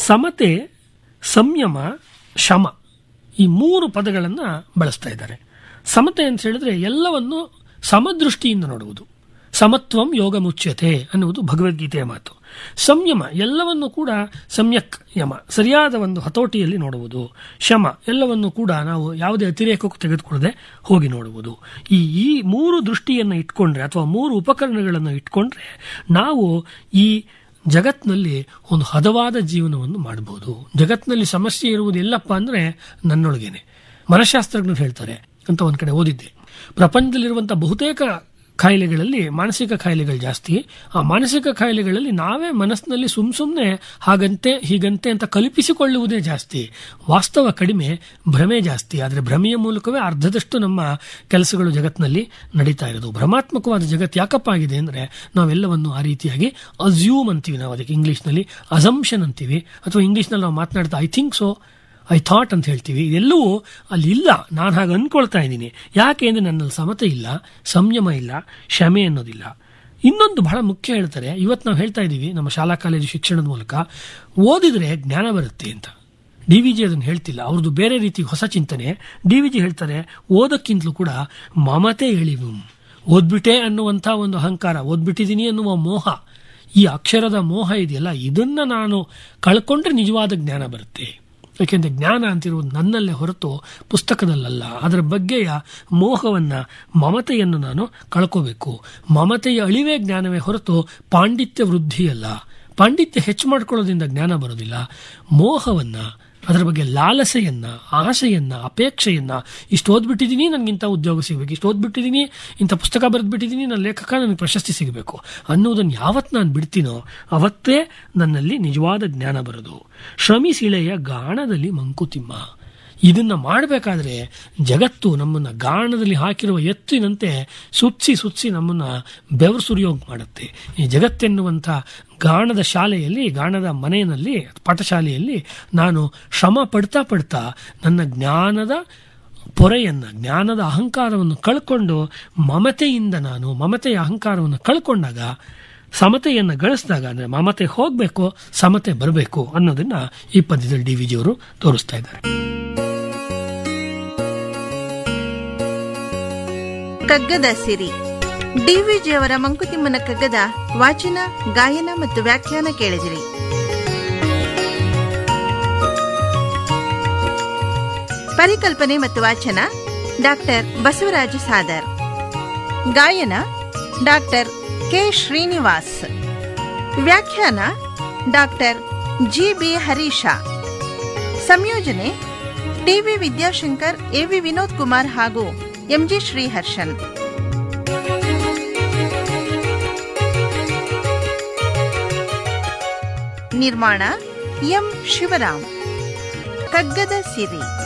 ಸಮತೆ ಸಂಯಮ ಶಮ ಈ ಮೂರು ಪದಗಳನ್ನು ಬಳಸ್ತಾ ಇದ್ದಾರೆ ಸಮತೆ ಅಂತ ಹೇಳಿದ್ರೆ ಎಲ್ಲವನ್ನು ಸಮದೃಷ್ಟಿಯಿಂದ ನೋಡುವುದು ಸಮತ್ವಂ ಯೋಗ ಮುಚ್ಯತೆ ಅನ್ನುವುದು ಭಗವದ್ಗೀತೆಯ ಮಾತು ಸಂಯಮ ಎಲ್ಲವನ್ನು ಕೂಡ ಸಮ್ಯಕ್ ಯಮ ಸರಿಯಾದ ಒಂದು ಹತೋಟಿಯಲ್ಲಿ ನೋಡುವುದು ಶಮ ಎಲ್ಲವನ್ನು ಕೂಡ ನಾವು ಯಾವುದೇ ಅತಿರೇಕಕ್ಕೂ ತೆಗೆದುಕೊಳ್ಳದೆ ಹೋಗಿ ನೋಡುವುದು ಈ ಈ ಮೂರು ದೃಷ್ಟಿಯನ್ನು ಇಟ್ಕೊಂಡ್ರೆ ಅಥವಾ ಮೂರು ಉಪಕರಣಗಳನ್ನು ಇಟ್ಕೊಂಡ್ರೆ ನಾವು ಈ ಜಗತ್ನಲ್ಲಿ ಒಂದು ಹದವಾದ ಜೀವನವನ್ನು ಮಾಡಬಹುದು ಜಗತ್ನಲ್ಲಿ ಸಮಸ್ಯೆ ಇರುವುದು ಎಲ್ಲಪ್ಪ ಅಂದ್ರೆ ನನ್ನೊಳಗೇನೆ ಮನಃಶಾಸ್ತ್ರಜ್ಞರು ಹೇಳ್ತಾರೆ ಅಂತ ಒಂದ್ ಕಡೆ ಓದಿದ್ದೆ ಪ್ರಪಂಚದಲ್ಲಿರುವಂತಹ ಬಹುತೇಕ ಕಾಯಿಲೆಗಳಲ್ಲಿ ಮಾನಸಿಕ ಕಾಯಿಲೆಗಳು ಜಾಸ್ತಿ ಆ ಮಾನಸಿಕ ಕಾಯಿಲೆಗಳಲ್ಲಿ ನಾವೇ ಮನಸ್ಸಿನಲ್ಲಿ ಸುಮ್ ಸುಮ್ಮನೆ ಹಾಗಂತೆ ಹೀಗಂತೆ ಅಂತ ಕಲ್ಪಿಸಿಕೊಳ್ಳುವುದೇ ಜಾಸ್ತಿ ವಾಸ್ತವ ಕಡಿಮೆ ಭ್ರಮೆ ಜಾಸ್ತಿ ಆದರೆ ಭ್ರಮೆಯ ಮೂಲಕವೇ ಅರ್ಧದಷ್ಟು ನಮ್ಮ ಕೆಲಸಗಳು ಜಗತ್ತಿನಲ್ಲಿ ನಡೀತಾ ಇರೋದು ಭ್ರಮಾತ್ಮಕವಾದ ಜಗತ್ತು ಯಾಕಪ್ಪ ಆಗಿದೆ ಅಂದ್ರೆ ನಾವೆಲ್ಲವನ್ನು ಆ ರೀತಿಯಾಗಿ ಅಸ್ಯೂಮ್ ಅಂತೀವಿ ನಾವು ಅದಕ್ಕೆ ಇಂಗ್ಲಿಷ್ನಲ್ಲಿ ಅಸಂಪ್ಷನ್ ಅಂತೀವಿ ಅಥವಾ ಇಂಗ್ಲಿಷ್ನಲ್ಲಿ ನಾವು ಮಾತನಾಡ್ತಾ I think so I thought ಅಂತ ಹೇಳ್ತೀವಿ ಇದೆಲ್ಲವೂ ಅಲ್ಲಿ ಇಲ್ಲ ನಾನು ಹಾಗೆ ಅನ್ಕೊಳ್ತಾ ಇದ್ದೀನಿ ಯಾಕೆ ಅಂದರೆ ನನ್ನಲ್ಲಿ ಸಮತೆ ಇಲ್ಲ ಸಂಯಮ ಇಲ್ಲ ಕ್ಷಮೆ ಅನ್ನೋದಿಲ್ಲ ಇನ್ನೊಂದು ಬಹಳ ಮುಖ್ಯ ಹೇಳ್ತಾರೆ ಇವತ್ತು ನಾವು ಹೇಳ್ತಾ ಇದ್ದೀವಿ ನಮ್ಮ ಶಾಲಾ ಕಾಲೇಜು ಶಿಕ್ಷಣದ ಮೂಲಕ ಓದಿದ್ರೆ ಜ್ಞಾನ ಬರುತ್ತೆ ಅಂತ ಡಿ ವಿ ಜಿ ಅದನ್ನು ಹೇಳ್ತಿಲ್ಲ ಅವ್ರದ್ದು ಬೇರೆ ರೀತಿ ಹೊಸ ಚಿಂತನೆ ಡಿ ವಿ ಜಿ ಹೇಳ್ತಾರೆ ಓದಕ್ಕಿಂತಲೂ ಕೂಡ ಮಮತೆ ಎಳಿವು ಓದ್ಬಿಟ್ಟೆ ಅನ್ನುವಂಥ ಒಂದು ಅಹಂಕಾರ ಓದ್ಬಿಟ್ಟಿದ್ದೀನಿ ಅನ್ನುವ ಮೋಹ ಈ ಅಕ್ಷರದ ಮೋಹ ಇದೆಯಲ್ಲ ಇದನ್ನ ನಾನು ಕಳ್ಕೊಂಡ್ರೆ ನಿಜವಾದ ಜ್ಞಾನ ಬರುತ್ತೆ ಯಾಕೆಂದ್ರೆ ಜ್ಞಾನ ಅಂತಿರುವುದು ನನ್ನಲ್ಲೇ ಹೊರತು ಪುಸ್ತಕದಲ್ಲಲ್ಲ ಅದರ ಬಗ್ಗೆಯ ಮೋಹವನ್ನ ಮಮತೆಯನ್ನು ನಾನು ಕಳ್ಕೋಬೇಕು ಮಮತೆಯ ಅಳಿವೇ ಜ್ಞಾನವೇ ಹೊರತು ಪಾಂಡಿತ್ಯ ವೃದ್ಧಿಯಲ್ಲ ಪಾಂಡಿತ್ಯ ಹೆಚ್ಚು ಮಾಡ್ಕೊಳ್ಳೋದ್ರಿಂದ ಜ್ಞಾನ ಬರೋದಿಲ್ಲ ಮೋಹವನ್ನ ಅದರ ಬಗ್ಗೆ ಲಾಲಸೆಯನ್ನ ಆಸೆಯನ್ನ ಅಪೇಕ್ಷೆಯನ್ನ ಇಷ್ಟು ಓದ್ಬಿಟ್ಟಿದ್ದೀನಿ ನನಗಿಂತ ಉದ್ಯೋಗ ಸಿಗಬೇಕು ಇಷ್ಟು ಓದ್ಬಿಟ್ಟಿದ್ದೀನಿ ಇಂಥ ಪುಸ್ತಕ ಬರೆದ್ಬಿಟ್ಟಿದ್ದೀನಿ ನನ್ನ ಲೇಖಕ ನನಗೆ ಪ್ರಶಸ್ತಿ ಸಿಗಬೇಕು ಅನ್ನೋದನ್ನು ಯಾವತ್ತು ನಾನು ಬಿಡ್ತೀನೋ ಅವತ್ತೇ ನನ್ನಲ್ಲಿ ನಿಜವಾದ ಜ್ಞಾನ ಬರೋದು ಶ್ರಮಿಸಿಳೆಯ ಗಾಣದಲ್ಲಿ ಮಂಕುತಿಮ್ಮ ಇದನ್ನ ಮಾಡಬೇಕಾದ್ರೆ ಜಗತ್ತು ನಮ್ಮನ್ನ ಗಾಣದಲ್ಲಿ ಹಾಕಿರುವ ಎತ್ತಿನಂತೆ ಸುತ್ಸಿ ಸುತ್ಸಿ ನಮ್ಮನ್ನ ಬೆವರು ಸುರಿಯೋಗ್ ಮಾಡುತ್ತೆ ಈ ಜಗತ್ತೆನ್ನುವಂಥ ಗಾಣದ ಶಾಲೆಯಲ್ಲಿ ಗಾಣದ ಮನೆಯಲ್ಲಿ ಪಾಠಶಾಲೆಯಲ್ಲಿ ನಾನು ಶ್ರಮ ಪಡ್ತಾ ಪಡ್ತಾ ನನ್ನ ಜ್ಞಾನದ ಪೊರೆಯನ್ನ ಜ್ಞಾನದ ಅಹಂಕಾರವನ್ನು ಕಳ್ಕೊಂಡು ಮಮತೆಯಿಂದ ನಾನು ಮಮತೆಯ ಅಹಂಕಾರವನ್ನು ಕಳ್ಕೊಂಡಾಗ ಸಮತೆಯನ್ನು ಗಳಿಸಿದಾಗ ಅಂದ್ರೆ ಮಮತೆ ಹೋಗಬೇಕು ಸಮತೆ ಬರಬೇಕು ಅನ್ನೋದನ್ನ ಈ ಪದ್ಯದಲ್ಲಿ ಡಿ ವಿಜಿಯವರು ತೋರಿಸ್ತಾ ಇದ್ದಾರೆ ಕಗ್ಗದ ಸಿರಿ ಡಿವಿಜಿಯವರ ಮಂಕುತಿಮ್ಮನ ಕಗ್ಗದ ವಾಚನ ಗಾಯನ ಮತ್ತು ವ್ಯಾಖ್ಯಾನ ಕೇಳಿದಿರಿ ಪರಿಕಲ್ಪನೆ ಮತ್ತು ವಾಚನ ಡಾಕ್ಟರ್ ಬಸವರಾಜ ಸಾದರ್ ಗಾಯನ ಡಾಕ್ಟರ್ ಕೆ ಶ್ರೀನಿವಾಸ್ ವ್ಯಾಖ್ಯಾನ ಡಾಕ್ಟರ್ ಜಿ ಬಿ ಹರೀಶ ಸಂಯೋಜನೆ ಟಿವಿ ವಿದ್ಯಾಶಂಕರ್ ಎವಿ ವಿನೋದ್ ಕುಮಾರ್ ಹಾಗೂ ಎಂಜಿ ಶ್ರೀಹರ್ಷನ್ ನಿರ್ಮಾಣ ಎಂ ಶಿವರಾಮ್ ಕಗ್ಗದ ಸಿರಿ